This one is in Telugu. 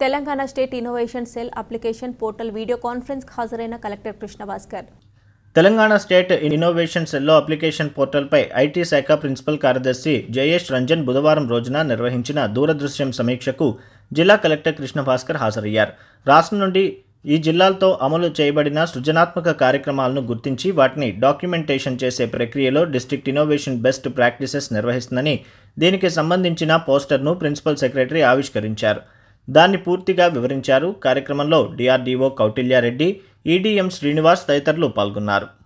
Telangana state innovation cell application portal video conference హాజరైన collector Krishna Bhaskar Telangana state innovation సెల్లో అప్లికేషన్ పోర్టల్పై ఐటీ శాఖ ప్రిన్సిపల్ కార్యదర్శి జయేష్ రంజన్ బుధవారం రోజున నిర్వహించిన దూరదృశ్యం సమీక్షకు జిల్లా కలెక్టర్ కృష్ణ భాస్కర్ హాజరయ్యారు రాష్ట్రం నుండి ఈ జిల్లాలతో అమలు చేయబడిన సృజనాత్మక కార్యక్రమాలను గుర్తించి వాటిని డాక్యుమెంటేషన్ చేసే ప్రక్రియలో డిస్ట్రిక్ట్ ఇన్నోవేషన్ బెస్ట్ ప్రాక్టీసెస్ నిర్వహిస్తుందని దీనికి సంబంధించిన పోస్టర్ను ప్రిన్సిపల్ సెక్రటరీ ఆవిష్కరించారు దాన్ని పూర్తిగా వివరించారు కార్యక్రమంలో డిఆర్డీఓ కౌటిల్యారెడ్డి ఈడీఎం శ్రీనివాస్ తదితరులు పాల్గొన్నారు